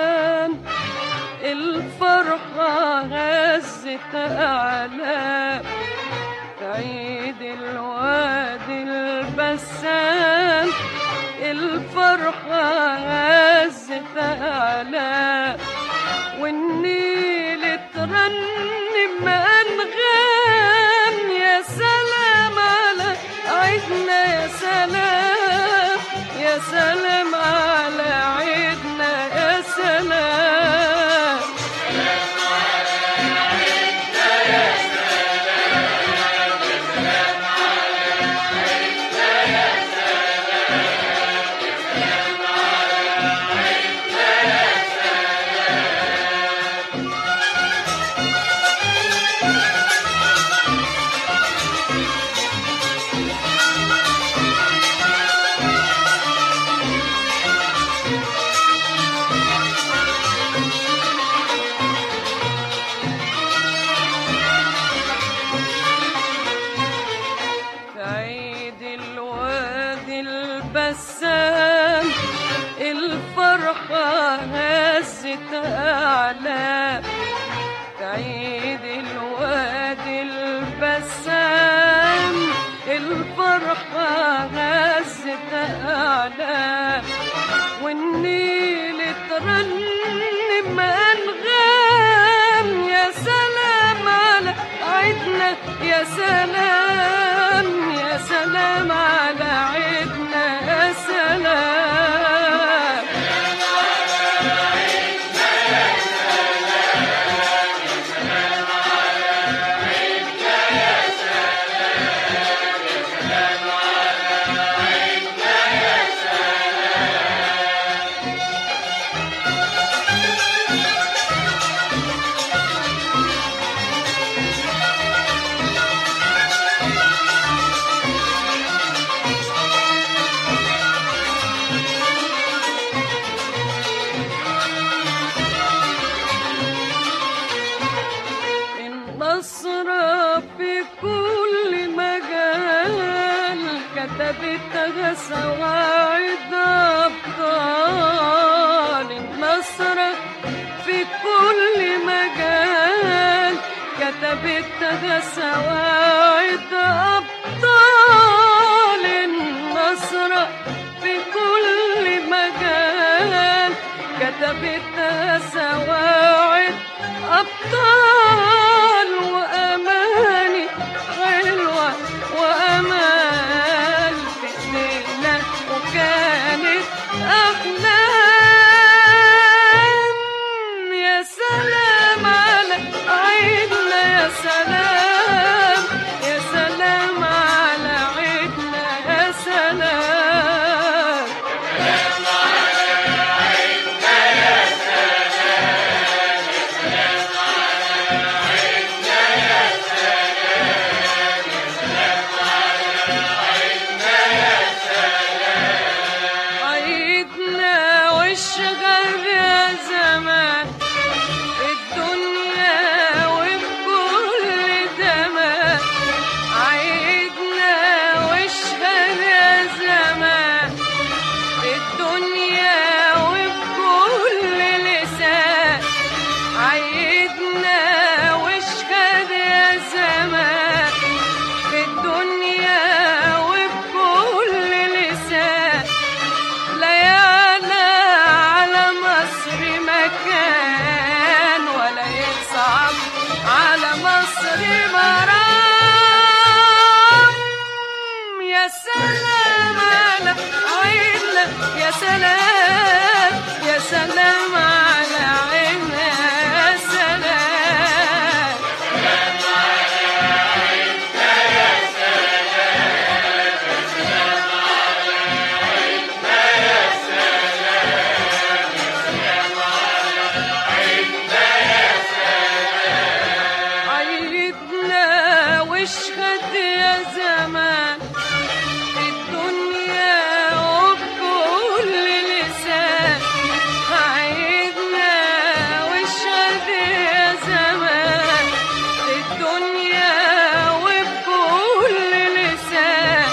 البسام الفرحة غزت أعلام في عيد الوادي البسام الفرحة غزت أعلام والنيل ترنم أنغام يا سلام على عيدنا يا سلام يا سلام على عيدنا يا سلام في عيد الوادي البسام الفرحة هزت أعلام في عيد الوادي البسام الفرحة هزت أعلام والنيل ترنم أنغام يا سلام على عيدنا يا سلام يا سلام على عيدنا يا سلام النصر في كل مجال كتبتها سواعد أبطال النصر في كل مجال كتبتها سواعد أبطال النصر في كل مجال كتبتها سواعد أبطال وأماني حلوة وأمال في الليلة وكانت أحلام يا سلام على عيدنا يا سلام يا سلام على عيدنا يا سلام عيدنا والشغل يا زمان الدنيا وبكل زمان عيدنا والشغل يا زمان الدنيا وبكل لسان عيدنا واشهد يا زمان في الدنيا وبكل لسان ليالى على مصر مكان ولا يصعب على مصر مرام يا سلام على عيننا يا سلام يا سلام على عيننا يا سلام عيدنا واشهد يا زمان في الدنيا وبكل لسان عيدنا واشهد يا زمان في الدنيا وبكل لسان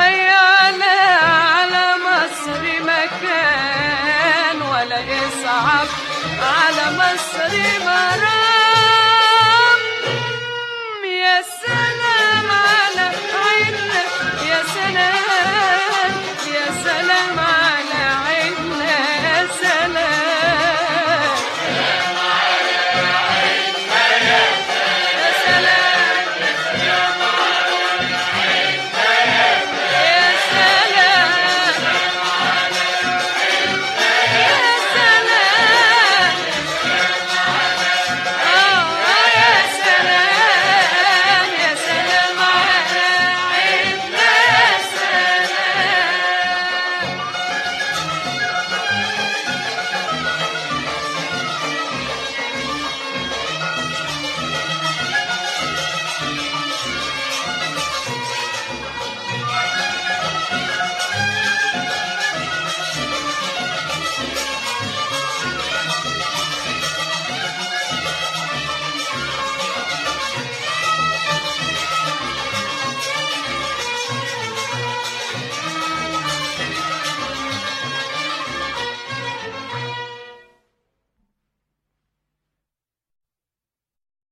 تحيا على مصر مكان ولا يصعب تلعب على مصر مرام يا سلام